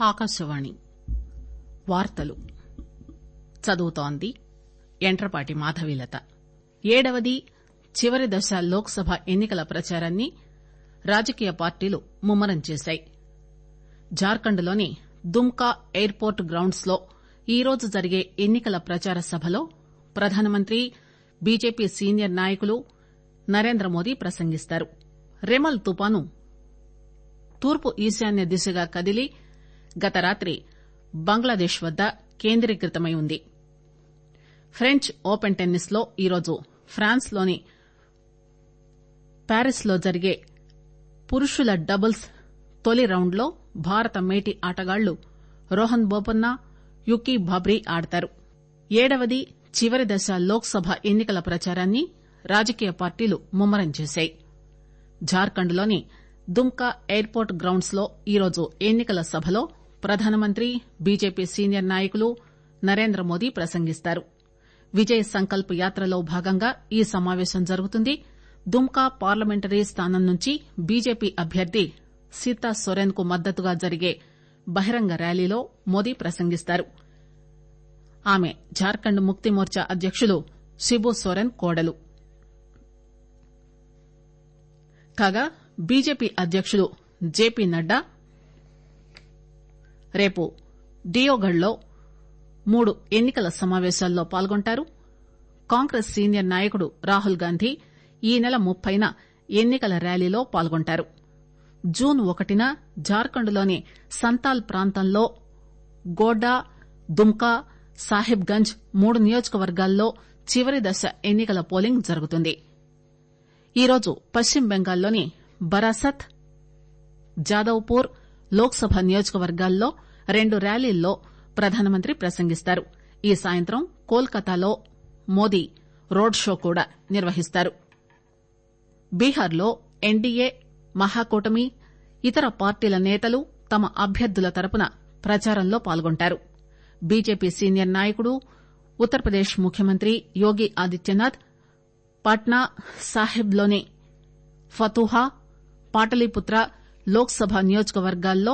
ఆకాశవాణి వార్తలు చదువుతోంది యంట్రపాటి మాధవీలత ఏడవది చివరి దశ లోక్ సభ ఎన్ని కల ప్రచారాన్ని రాజకీయ పార్టీలు ముమ్మరం చేశాయి జార్ఖండ్ లోని దుమ్కా ఎయిర్ పోర్ట్ గ్రౌండ్స్ లో ఈరోజు జరిగే ఎన్ని కల ప్రచార సభలో ప్రధానమంత్రి బీజేపీ సీనియర్ నాయకులు నరేంద్రమోదీ ప్రసంగిస్తారు రెమల్ తుపాను తూర్పు ఈశాన్య దిశగా కదిలి గత రాత్రి బంగ్లాదేశ్ వద్ద కేంద్రీకృతమై ఉంది ఫ్రెంచ్ ఓపెన్ టెన్నిస్ లో ఈరోజు ఫ్రాన్స్ లోని ప్యారిస్ లో జరిగే పురుషుల డబుల్స్ తొలి రౌండ్ లో భారత మేటి ఆటగాళ్లు రోహన్ బోపన్న యుకీ బాబ్రీ ఆడతారు ఏడవది చివరి దశ లోక్ సభ ఎన్ని కల ప్రచారాన్ని రాజకీయ పార్టీలు ముమ్మరం చేశాయి జార్ఖండ్ లోని దుమ్కా ఎయిర్ పోర్ట్ గ్రౌండ్స్ లో ఈరోజు ఎన్ని కల సభలో ప్రధానమంత్రి బీజేపీ సీనియర్ నాయకులు నరేంద్రమోదీ ప్రసంగిస్తారు విజయ్ సంకల్ప్ యాత్రలో భాగంగా ఈ సమావేశం జరుగుతుంది దుమ్కా పార్లమెంటరీ స్థానం నుంచి బీజేపీ అభ్యర్థి సీతా సోరెన్ కు మద్దతుగా జరిగే బహిరంగ ర్యాలీలో మోదీ ప్రసంగిస్తారు ఆమె జార్ఖండ్ ముక్తి మోర్చా అధ్యకులు శిబు సోరెన్ కోడలు కాగా బీజేపీ అధ్యకులు జేపీ నడ్డా రేపు డియోగఢ్ లో మూడు ఎన్ని కల సమావేశాల్లో పాల్గొంటారు కాంగ్రెస్ సీనియర్ నాయకుడు రాహుల్ గాంధీ ఈ నెల ముప్పైన ఎన్ని కల ర్యాలీలో పాల్గొంటారు జూన్ ఒకటిన జార్ఖండ్ లోని సంతాల్ ప్రాంతంలో గోడ్డా దుమ్కా సాహిబ్ గంజ్ మూడు నియోజకవర్గాల్లో చివరి దశ ఎన్ని కల పోలింగ్ జరుగుతుంది ఈరోజు పశ్చిమ బెంగాల్లోని బరాసత్ జాదవ్పూర్ లోక్ సభ నియోజకవర్గాల్లో రెండు ర్యాలీల్లో ప్రధానమంత్రి ప్రసంగిస్తారు ఈ సాయంత్రం కోల్కతాలో మోదీ రోడ్ షో కూడా నిర్వహిస్తారు బీహార్లో ఎన్డీఏ మహాకూటమి ఇతర పార్టీల నేతలు తమ అభ్యర్థుల తరపున ప్రచారంలో పాల్గొంటారు బీజేపీ సీనియర్ నాయకుడు ఉత్తరప్రదేశ్ ముఖ్యమంత్రి యోగి ఆదిత్యనాథ్ పాట్నా సాహెబ్ లోని ఫతూహా పాటలీపుత్ర లోక్ సభ నియోజకవర్గాల్లో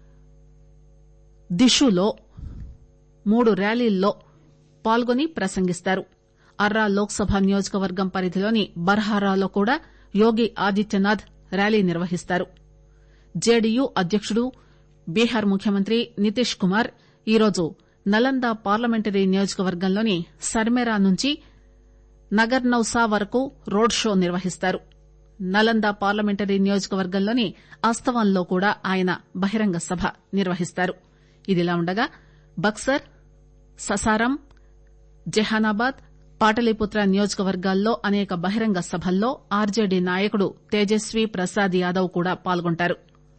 దిషులో మూడు ర్యాలీల్లో పాల్గొని ప్రసంగిస్తారు అర్రా లోక్ సభ నియోజకవర్గం పరిధిలోని బర్హారాలో కూడా యోగి ఆదిత్యనాథ్ ర్యాలీ నిర్వహిస్తారు జేడీయూ అధ్యకుడు బీహార్ ముఖ్యమంత్రి నితీష్ కుమార్ ఈరోజు నలంద పార్లమెంటరీ నియోజకవర్గంలోని సర్మేరా నుంచి నగర్నౌసా వరకు రోడ్ షో నిర్వహిస్తారు నలంద పార్లమెంటరీ నియోజకవర్గంలోని అస్తవాన్లో కూడా ఆయన బహిరంగ సభ నిర్వహిస్తారు ఇదిలా ఉండగా బక్సర్ ససారం జెహానాబాద్ పాటలీపుత్ర నియోజకవర్గాల్లో అనేక బహిరంగ సభల్లో ఆర్జేడీ నాయకుడు తేజస్వీ ప్రసాద్ యాదవ్ కూడా పాల్గొంటారు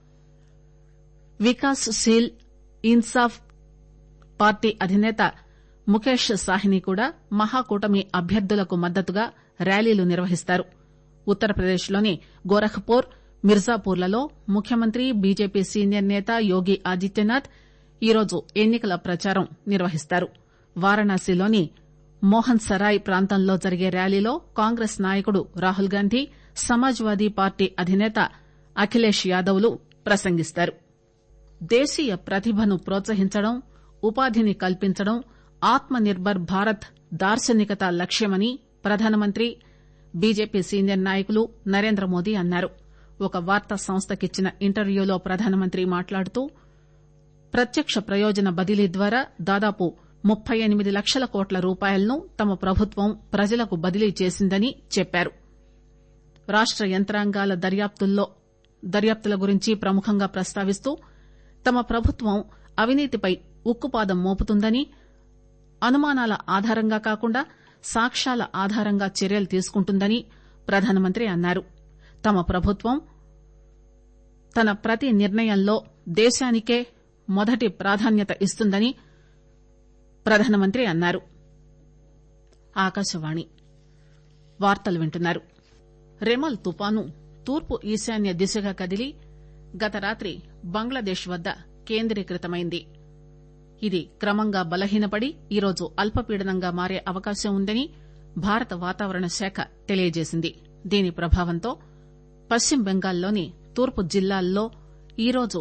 వికాస్ శీల్ ఇన్సాఫ్ పార్టీ అధినేత ముఖేష్ సాహ్ని కూడా మహాకూటమి అభ్యర్థులకు మద్దతుగా ర్యాలీలు నిర్వహిస్తారు ఉత్తరప్రదేశ్ లోని గోరఖ్పూర్ మిర్జాపూర్లలో ముఖ్యమంత్రి బీజేపీ సీనియర్ నేత యోగి ఆదిత్యనాథ్ ఈరోజు ఎన్ని కల ప్రచారం నిర్వహిస్తారు వారణాసిలోని మోహన్ సరాయ్ ప్రాంతంలో జరిగే ర్యాలీలో కాంగ్రెస్ నాయకుడు రాహుల్ గాంధీ సమాజ్వాదీ పార్టీ అధినేత అఖిలేష్ యాదవ్ లు ప్రసంగిస్తారు దేశీయ ప్రతిభను ప్రోత్సహించడం ఉపాధిని కల్పించడం ఆత్మ నిర్బర్ భారత్ దార్శనికత లక్ష్యమని ప్రధానమంత్రి బీజేపీ సీనియర్ నాయకులు నరేంద్రమోదీ అన్నారు ఒక వార్తా సంస్థకిచ్చిన ఇంటర్వ్యూలో ప్రధానమంత్రి మాట్లాడుతూ ప్రత్యక్ష ప్రయోజన బదిలీ ద్వారా దాదాపు ముప్పై ఎనిమిది లక్షల కోట్ల రూపాయలను తమ ప్రభుత్వం ప్రజలకు బదిలీ చేసిందని చెప్పారు రాష్ట యంత్రాంగాల దర్యాప్తుల గురించి ప్రముఖంగా ప్రస్తావిస్తూ తమ ప్రభుత్వం అవినీతిపై ఉక్కుపాదం మోపుతుందని అనుమానాల ఆధారంగా కాకుండా సాక్ష్యాల ఆధారంగా చర్యలు తీసుకుంటుందని ప్రధానమంత్రి అన్నారు తమ ప్రభుత్వం తన ప్రతి నిర్ణయంలో దేశానికే మొదటి ప్రాధాన్యత ఇస్తుందని ప్రధానమంత్రి అన్నారు ఆకాశవాణి వార్తలు వింటున్నారు రెమల్ తుపాను తూర్పు ఈశాన్య దిశగా కదిలి గత రాత్రి బంగ్లాదేశ్ వద్ద కేంద్రీకృతమైంది ఇది క్రమంగా బలహీనపడి ఈరోజు అల్పపీడనంగా మారే అవకాశం ఉందని భారత వాతావరణ శాఖ తెలియజేసింది దీని ప్రభావంతో పశ్చిమ బెంగాల్లోని తూర్పు జిల్లాల్లో ఈరోజు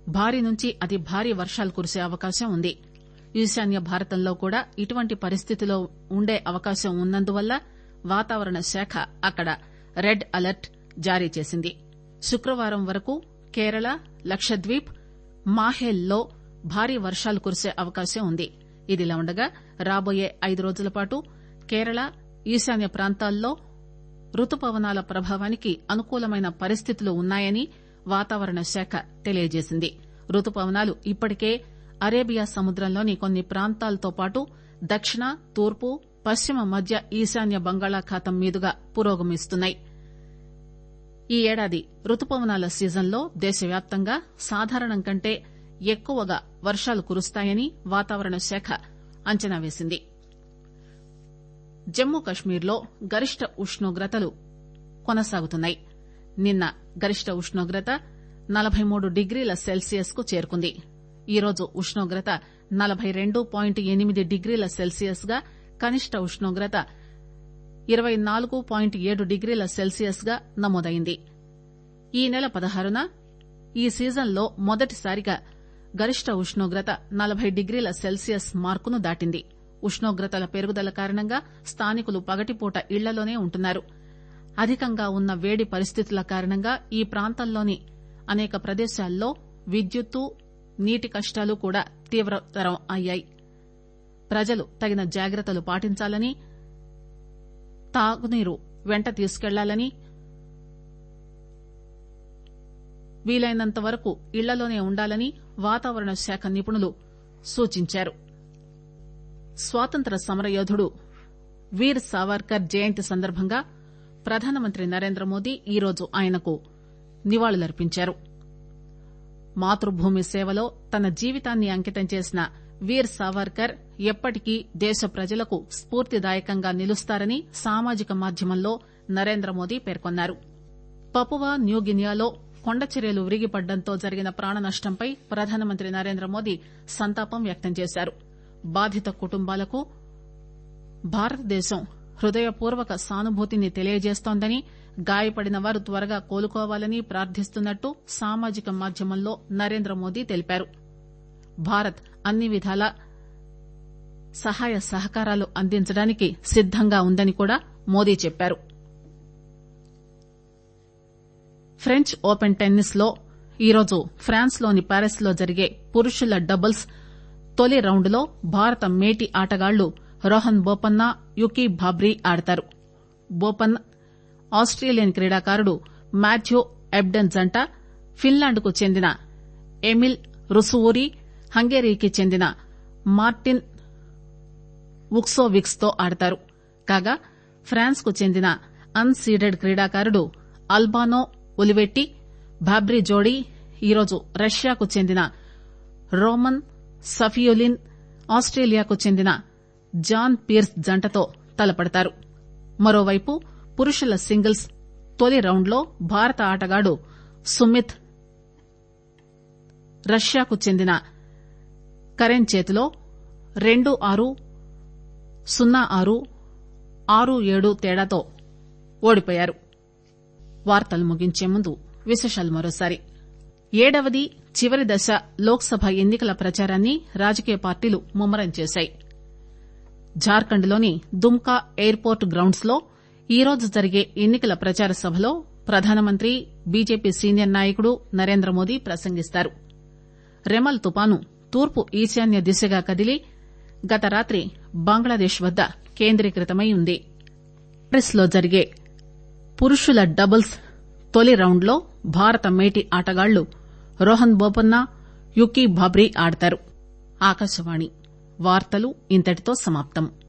భారీ నుంచి అతి భారీ వర్షాలు కురిసే అవకాశం ఉంది ఈశాన్య భారతంలో కూడా ఇటువంటి పరిస్థితిలో ఉండే అవకాశం ఉన్నందువల్ల వాతావరణ శాఖ అక్కడ రెడ్ అలర్ట్ జారీ చేసింది శుక్రవారం వరకు కేరళ లక్షద్వీప్ మాహేల్లో భారీ వర్షాలు కురిసే అవకాశం ఉంది ఇదిలా ఉండగా రాబోయే ఐదు రోజుల పాటు కేరళ ఈశాన్య ప్రాంతాల్లో రుతుపవనాల ప్రభావానికి అనుకూలమైన పరిస్థితులు ఉన్నాయని వాతావరణ శాఖ తెలియజేసింది రుతుపవనాలు ఇప్పటికే అరేబియా సముద్రంలోని కొన్ని ప్రాంతాలతో పాటు దక్షిణ తూర్పు పశ్చిమ మధ్య ఈశాన్య బంగాళాఖాతం మీదుగా పురోగమిస్తున్నాయి ఈ ఏడాది రుతుపవనాల సీజన్లో దేశవ్యాప్తంగా సాధారణం కంటే ఎక్కువగా వర్షాలు కురుస్తాయని వాతావరణ శాఖ అంచనా వేసింది జమ్మూ కశ్మీర్లో గరిష్ట ఉష్ణోగ్రతలు కొనసాగుతున్నాయి నిన్న గరిష్ట ఉష్ణోగ్రత నలబై మూడు డిగ్రీల సెల్సియస్ కు చేరుకుంది ఈరోజు ఉష్ణోగ్రత నలబై రెండు పాయింట్ ఎనిమిది డిగ్రీల సెల్సియస్ గా కనిష్ట ఉష్ణోగ్రత ఇరవై నాలుగు పాయింట్ ఏడు డిగ్రీల సెల్సియస్ గా నమోదైంది ఈ నెల పదహారున ఈ సీజన్లో మొదటిసారిగా గరిష్ట ఉష్ణోగ్రత నలబై డిగ్రీల సెల్సియస్ మార్కును దాటింది ఉష్ణోగ్రతల పెరుగుదల కారణంగా స్థానికులు పగటిపూట ఇళ్లలోనే ఉంటున్నారు అధికంగా ఉన్న వేడి పరిస్థితుల కారణంగా ఈ ప్రాంతంలోని అనేక ప్రదేశాల్లో విద్యుత్తు నీటి కష్టాలు కూడా తీవ్రతరం అయ్యాయి ప్రజలు తగిన జాగ్రత్తలు పాటించాలని తాగునీరు వెంట తీసుకెళ్లాలని వీలైనంత వరకు ఇళ్లలోనే ఉండాలని వాతావరణ శాఖ నిపుణులు సూచించారు స్వాతంత్ర సమరయోధుడు వీర్ సావర్కర్ జయంతి సందర్భంగా ప్రధానమంత్రి నరేంద్ర మోదీ ఈరోజు ఆయనకు నివాళులర్పించారు మాతృభూమి సేవలో తన జీవితాన్ని అంకితం చేసిన వీర్ సావర్కర్ ఎప్పటికీ దేశ ప్రజలకు స్పూర్తిదాయకంగా నిలుస్తారని సామాజిక మాధ్యమంలో నరేంద్ర మోదీ పేర్కొన్నారు పపువా న్యూగినియాలో కొండచర్యలు విరిగిపడ్డంతో జరిగిన ప్రాణ నష్టంపై ప్రధానమంత్రి నరేంద్ర మోదీ సంతాపం వ్యక్తం చేశారు బాధిత కుటుంబాలకు భారతదేశం హృదయపూర్వక సానుభూతిని తెలియజేస్తోందని గాయపడిన వారు త్వరగా కోలుకోవాలని ప్రార్థిస్తున్నట్టు సామాజిక మాధ్యమంలో నరేంద్ర మోదీ తెలిపారు భారత్ అన్ని విధాలా సహాయ సహకారాలు అందించడానికి సిద్దంగా ఉందని కూడా మోదీ చెప్పారు ఫ్రెంచ్ ఓపెన్ టెన్నిస్ లో ఈరోజు ఫ్రాన్స్ లోని ప్యారిస్ లో జరిగే పురుషుల డబుల్స్ తొలి రౌండ్ లో భారత మేటి ఆటగాళ్లు రోహన్ బోపన్న యుకీ భాబ్రీ ఆడతారు బోపన్న ఆస్టేలియన్ క్రీడాకారుడు మాథ్యూ ఎబ్డెన్ జంట ఫిన్లాండ్ కు చెందిన ఎమిల్ రుసువూరి హంగేరీకి చెందిన మార్టిన్ వుక్సోవిక్స్ తో ఆడతారు కాగా ఫ్రాన్స్ కు చెందిన అన్ సీడెడ్ క్రీడాకారుడు అల్బానో ఒలివెట్టి భాబ్రీ జోడీ ఈరోజు రష్యాకు చెందిన రోమన్ సఫియోలిన్ ఆస్టేలియాకు చెందిన జాన్ పీర్స్ జంటతో తలపడతారు మరోవైపు పురుషుల సింగిల్స్ తొలి రౌండ్లో భారత ఆటగాడు సుమిత్ రష్యాకు చెందిన కరెన్ చేతిలో రెండు ఆరు సున్నా ఆరు ఆరు ఏడు తేడాతో ఓడిపోయారు వార్తలు ముగించే ముందు విశేషాలు మరోసారి ఏడవది చివరి దశ లోక్ సభ ఎన్నికల ప్రచారాన్ని రాజకీయ పార్టీలు ముమ్మరం చేశాయి జార్ఖండ్ లోని దుమ్కా ఎయిర్ పోర్ట్ గ్రౌండ్స్ లో ఈరోజు జరిగే ఎన్నికల ప్రచార సభలో ప్రధానమంత్రి బీజేపీ సీనియర్ నాయకుడు నరేంద్ర మోదీ ప్రసంగిస్తారు రెమల్ తుపాను తూర్పు ఈశాన్య దిశగా కదిలి గత రాత్రి బంగ్లాదేశ్ వద్ద కేంద్రీకృతమై ఉంది ప్యారిస్ లో జరిగే పురుషుల డబుల్స్ తొలి రౌండ్ లో భారత మేటి ఆటగాళ్లు రోహన్ బోపన్న యుకీ భాబ్రీ ఆడతారు ఆకాశవాణి వార్తలు ఇంతటితో సమాప్తం